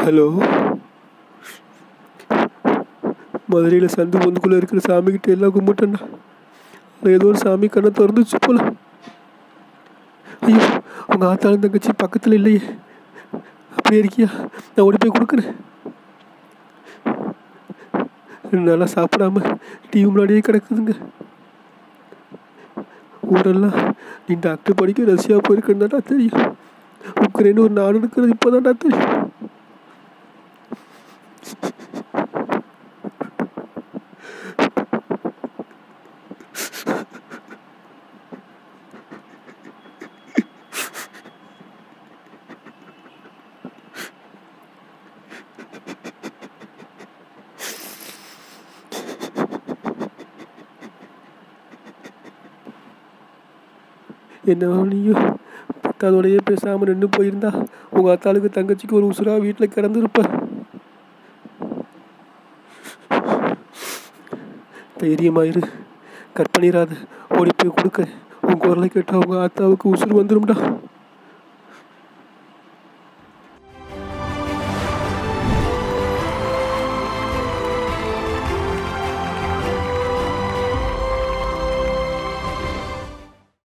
hello மதுரையில் சந்து பொந்துக்குள்ளே இருக்கிற சாமிக்கிட்ட எல்லாம் கும்பிட்டேன்டா அதில் ஏதோ ஒரு சாமி கண்ணை திறந்துச்சு போல ஐயோ உங்கள் ஆத்தாளும் தங்கச்சி பக்கத்தில் இல்லையே அப்படியே இருக்கியா நான் ஓடி போய் கொடுக்குறேன் ரெண்டு நாளாக சாப்பிடாம டிவி முன்னாடியே கிடக்குதுங்க ஊரெல்லாம் நீ டாக்டர் படிக்க ரஷ்யா போயிருக்கேன்டாடா தெரியும் உக்ரைன் ஒரு நாடு இருக்கிறது இப்போதான்டா தெரியும் என்ன நீயும் பத்தாதோடையே பேசாமல் நின்று போயிருந்தா உங்கள் அத்தாளுக்கு தங்கச்சிக்கு ஒரு உசுரா வீட்டில் கிடந்திருப்ப தைரியமாயிரு கற்பனிராத ஓடி போய் கொடுக்க உன் குரலை கேட்டால் உங்கள் ஆத்தாவுக்கு உசுறு வந்துடும்டா